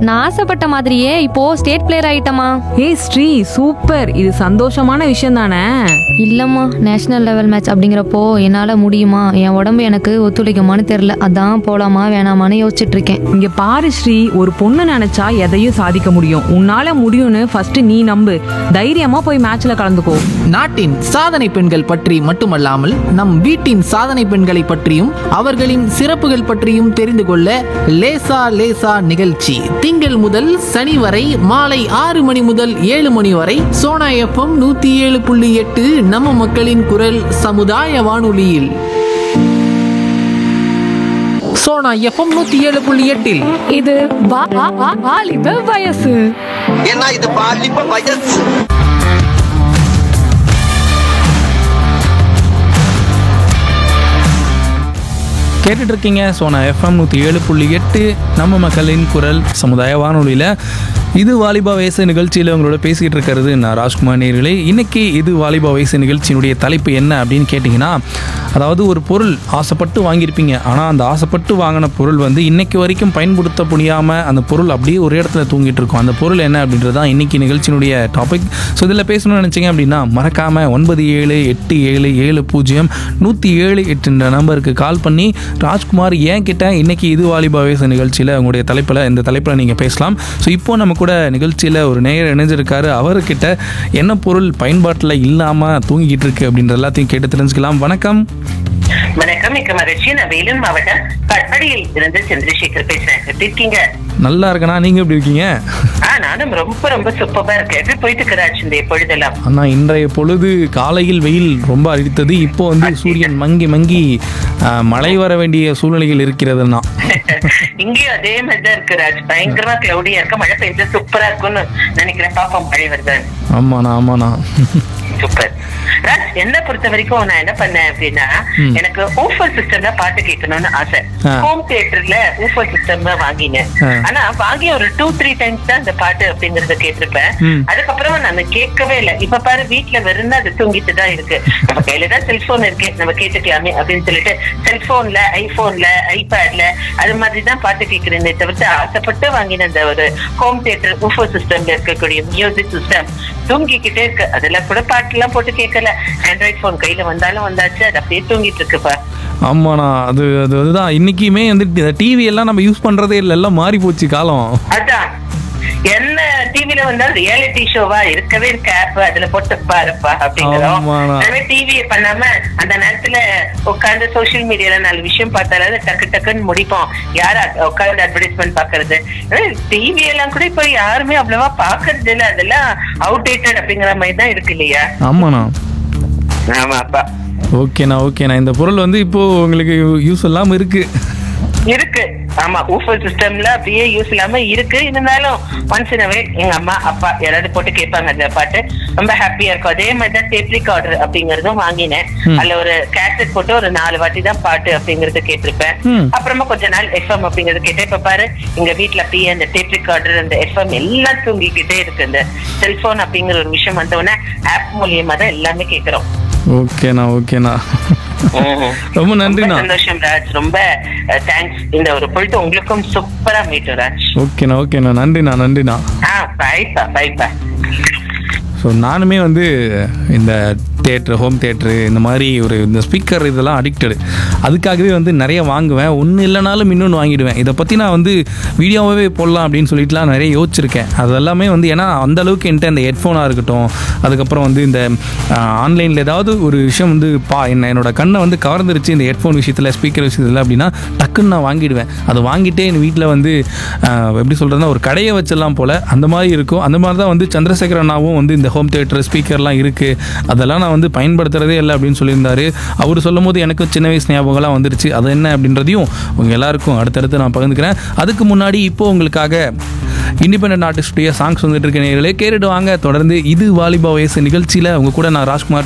நான் ஆசைப்பட்ட மாதிரியே இப்போ ஸ்டேட் பிளேயர் ஆயிட்டமா ஏய் ஸ்ரீ சூப்பர் இது சந்தோஷமான விஷயம் தானே இல்லம்மா நேஷனல் லெவல் மேட்ச் அப்படிங்கிறப்போ என்னால முடியுமா என் உடம்பு எனக்கு ஒத்துழைக்குமான்னு தெரியல அதான் போலாமா வேணாமான்னு யோசிச்சுட்டு இருக்கேன் இங்க பாரு ஸ்ரீ ஒரு பொண்ணு நினைச்சா எதையும் சாதிக்க முடியும் உன்னால முடியும்னு ஃபர்ஸ்ட் நீ நம்பு தைரியமா போய் மேட்ச்ல கலந்துக்கோ நாட்டின் சாதனை பெண்கள் பற்றி மட்டுமல்லாமல் நம் வீட்டின் சாதனை பெண்களை பற்றியும் அவர்களின் சிறப்புகள் பற்றியும் தெரிந்து கொள்ள லேசா லேசா நிகழ்ச்சி திங்கள் முதல் சனி வரை மாலை ஆறு மணி முதல் ஏழு மணி வரை சோனா எஃப்எம் நூத்தி ஏழு புள்ளி எட்டு நம்ம மக்களின் குரல் சமுதாய வானொலியில் சோனா எஃப்எம் நூத்தி ஏழு புள்ளி எட்டில் இது வாலிப வயசு ஏன்னா இது பாலிப்ப வயசு கேட்டுட்டு இருக்கீங்க சோனா எஃப்எம் நூற்றி ஏழு புள்ளி எட்டு நம்ம மக்களின் குரல் சமுதாய வானொலியில் இது வாலிபா வயசு நிகழ்ச்சியில் உங்களோட பேசிகிட்டு இருக்கிறது நான் ராஜ்குமார் நேர்களே இன்னைக்கு இது வாலிபா வயசு நிகழ்ச்சியினுடைய தலைப்பு என்ன அப்படின்னு கேட்டிங்கன்னா அதாவது ஒரு பொருள் ஆசைப்பட்டு வாங்கியிருப்பீங்க ஆனால் அந்த ஆசைப்பட்டு வாங்கின பொருள் வந்து இன்னைக்கு வரைக்கும் பயன்படுத்த முடியாமல் அந்த பொருள் அப்படியே ஒரு இடத்துல தூங்கிட்டு இருக்கும் அந்த பொருள் என்ன அப்படின்றது தான் இன்னைக்கு நிகழ்ச்சியினுடைய டாபிக் ஸோ இதில் பேசணும்னு நினச்சிங்க அப்படின்னா மறக்காமல் ஒன்பது ஏழு எட்டு ஏழு ஏழு பூஜ்ஜியம் நூற்றி ஏழு எட்டுன்ற நம்பருக்கு கால் பண்ணி ராஜ்குமார் ஏன் கிட்ட இன்னைக்கு இது வாலிபா வயசு நிகழ்ச்சியில் உங்களுடைய தலைப்பில் இந்த தலைப்பில் நீங்கள் பேசலாம் ஸோ இப்போ நம்ம கூட நிகழ்ச்சியில் ஒரு நேயர் இணைஞ்சிருக்காரு அவர்கிட்ட என்ன பொருள் பயன்பாட்டில் இல்லாமல் தூங்கிக்கிட்டு இருக்கு அப்படின்ற எல்லாத்தையும் கேட்டு தெரிஞ்சுக்கலாம் வணக்கம் வணக்கம் மிக்க மகிழ்ச்சி நான் வேலூர் மாவட்டம் கட்படியில் இருந்து சந்திரசேகர் பேசுறேன் எப்படி இருக்கீங்க நல்லா இருக்கண்ணா நீங்கள் எப்படி இருக்கீங்க ஆ நானும் ரொம்ப ரொம்ப சூப்பரா இருக்கேன் எப்படி போயிட்டு இருக்கிறாச்சு இந்த பொழுதெல்லாம் அண்ணா இன்றைய பொழுது காலையில் வெயில் ரொம்ப அடித்தது இப்போ வந்து சூரியன் மங்கி மங்கி ஆ, மழை வர வேண்டிய சூழ்நிலைகள் இருக்கிறதுண்ணா இங்கேயும் அதே மாதிரி தான் இருக்கு ராஜ் பயங்கரமா கிளவுடியா இருக்க மழை பெய்ஞ்சா சூப்பரா இருக்கும்னு நினைக்கிறேன் பாப்போம் மழை வருது ஆமாண்ணா ஆமாண்ணா சூப்பர் ராஜ் என்ன பொறுத்த வரைக்கும் நான் என்ன பண்ணேன் அப்படின்னா ம். எனக்கு ஊஃபர் சிஸ்டம்ல பாட்டு கேட்கணும்னு ஆசை ஆ. ஹோம் தியேட்டர்ல ஊஃபர் சிஸ்டம் வாங்கினேன் ஆ. ஆனா வாங்கி ஒரு டூ த்ரீ டைம்ஸ் தான் இந்த பாட்டு அப்படிங்கறத கேட்டிருப்பேன் ம். அதுக்கப்புறமா நான் கேட்கவே இல்லை இப்ப பாரு வீட்டுல வெறும் அது தூங்கிட்டு தான் இருக்கு நம்ம கையில தான் செல்போன் இருக்கு நம்ம கேட்டுக்கலாமே அப்படின்னு சொல்லிட்டு செல்போன்ல ஐபோன்ல ஐபேட்ல அது மாதிரி தான் பாட்டு கேட்கிறேனே தவிர்த்து ஆசைப்பட்டு வாங்கின அந்த ஒரு ஹோம் தியேட்டர் ஊஃபர் சிஸ்டம்ல இருக்கக்கூடிய மியூசிக் சிஸ்டம் தூங்கிக்கிட்டே இருக்கு அதெல்லாம் கூட பாட்டு எல்லாம் போட்டு கேட்கல ஆண்ட்ராய்ட் போன் கையில வந்தாலும் வந்தாச்சு அது அப்படியே தூங்கிட்டு இருக்குப்பா ஆமாண்ணா அது அது அதுதான் இன்னைக்குமே வந்து டிவி எல்லாம் நம்ம யூஸ் பண்றதே இல்லை எல்லாம் மாறி போச்சு காலம் அதான் என்ன டிவில வந்தாலும் ரியாலிட்டி ஷோவா இருக்கவே இருக்க ஆப் அதுல போட்டு பாருப்பா அப்படிங்கிறோம் ஆமாண்ணா. அதுவே டிவி பண்ணாம அந்த நேரத்துல உட்கார்ந்து சோசியல் மீடியால நாலு விஷயம் பார்த்தாலும் டக்கு டக்குன்னு முடிப்போம் யார் உட்கார்ந்து அட்வர்டைஸ்மெண்ட் பாக்குறது டிவி எல்லாம் கூட இப்ப யாருமே அவ்வளவா பாக்குறது இல்ல அதெல்லாம் அவுடேட்டட் அப்படிங்கிற மாதிரி தான் இருக்கு இல்லையா ஆமாண்ணா ஆமாப்பா ஓகேண்ணா ஓகேண்ணா இந்த பொருள் வந்து இப்போ உங்களுக்கு யூஸ் இல்லாமல் இருக்கு இருக்கு ஆமா ஊஃபர் சிஸ்டம்ல அப்படியே யூஸ் இல்லாம இருக்கு இருந்தாலும் ஒன்ஸ் இன் வே எங்க அம்மா அப்பா யாராவது போட்டு கேட்பாங்க அந்த பாட்டு ரொம்ப ஹாப்பியா இருக்கும் அதே மாதிரி தான் டேப் ரெக்கார்டர் அப்படிங்கறதும் வாங்கினேன் ம். அதுல ஒரு கேசட் போட்டு ஒரு நாலு வாட்டி தான் பாட்டு அப்படிங்கறது கேட்டிருப்பேன் ம். அப்புறமா கொஞ்ச நாள் எஃப்எம் அப்படிங்கறது கேட்டேன் இப்ப பாரு எங்க வீட்ல அப்படியே அந்த டேப் ரெக்கார்டர் அந்த எஃப்எம் எல்லாம் தூங்கிக்கிட்டே இருக்கு இந்த செல்போன் அப்படிங்கிற ஒரு விஷயம் வந்தவுடனே ஆப் மூலியமா தான் எல்லாமே கேக்குறோம் ஓகேண்ணா ஓகேண்ணா ரொம்ப நன்றிண்ணா சந்தோஷம் ராஜ் ரொம்ப தேங்க்ஸ் இந்த ஒரு பொழுது உங்களுக்கும் சூப்பரா மீட்டும் ராஜ் ஓகேண்ணா ஓகேண்ணா நன்றிண்ணா நன்றிண்ணா ஆ பாய்ப்பா பாய்ப்பா ஸோ நானுமே வந்து இந்த தேட்ரு ஹோம் தேட்ரு இந்த மாதிரி ஒரு இந்த ஸ்பீக்கர் இதெல்லாம் அடிக்டடு அதுக்காகவே வந்து நிறைய வாங்குவேன் ஒன்று இல்லைனாலும் இன்னொன்று வாங்கிடுவேன் இதை பற்றி நான் வந்து வீடியோவாகவே போடலாம் அப்படின்னு சொல்லிட்டுலாம் நிறைய யோசிச்சிருக்கேன் அதெல்லாமே வந்து ஏன்னா அந்த அளவுக்கு என்கிட்ட இந்த ஹெட்ஃபோனாக இருக்கட்டும் அதுக்கப்புறம் வந்து இந்த ஆன்லைனில் ஏதாவது ஒரு விஷயம் வந்து பா என்ன என்னோட கண்ணை வந்து கவர்ந்துருச்சு இந்த ஹெட்ஃபோன் விஷயத்தில் ஸ்பீக்கர் விஷயத்தில் அப்படின்னா டக்குன்னு நான் வாங்கிடுவேன் அதை வாங்கிட்டே என் வீட்டில் வந்து ஆஹ், எப்படி சொல்கிறதுனா ஒரு கடையை வச்சிடலாம் போல் அந்த மாதிரி இருக்கும் அந்த மாதிரி தான் வந்து சந்திரசேகர் அண்ணாவும் வந்து இந்த ஹோம் தேட்டர் ஸ்பீக்கர்லாம் இருக்குது அதெல்லாம் நான் வந்து பயன்படுத்துறதே இல்லை அப்படின்னு சொல்லியிருந்தாரு அவர் சொல்லும் போது எனக்கு சின்ன வயசு ஞாபகம்லாம் வந்துருச்சு அது என்ன அப்படின்றதையும் உங்கள் எல்லாருக்கும் அடுத்தடுத்து நான் பகிர்ந்துக்கிறேன் அதுக்கு முன்னாடி இப்போ உங்களுக்காக இண்டிபெண்ட் ஆர்டிஸ்டுடைய சாங்ஸ் வந்துட்டு இருக்க நேர்களே கேட்டுட்டு வாங்க தொடர்ந்து இது வாலிபா வயசு நிகழ்ச்சியில் உங்க கூட நான் ராஜ்குமார்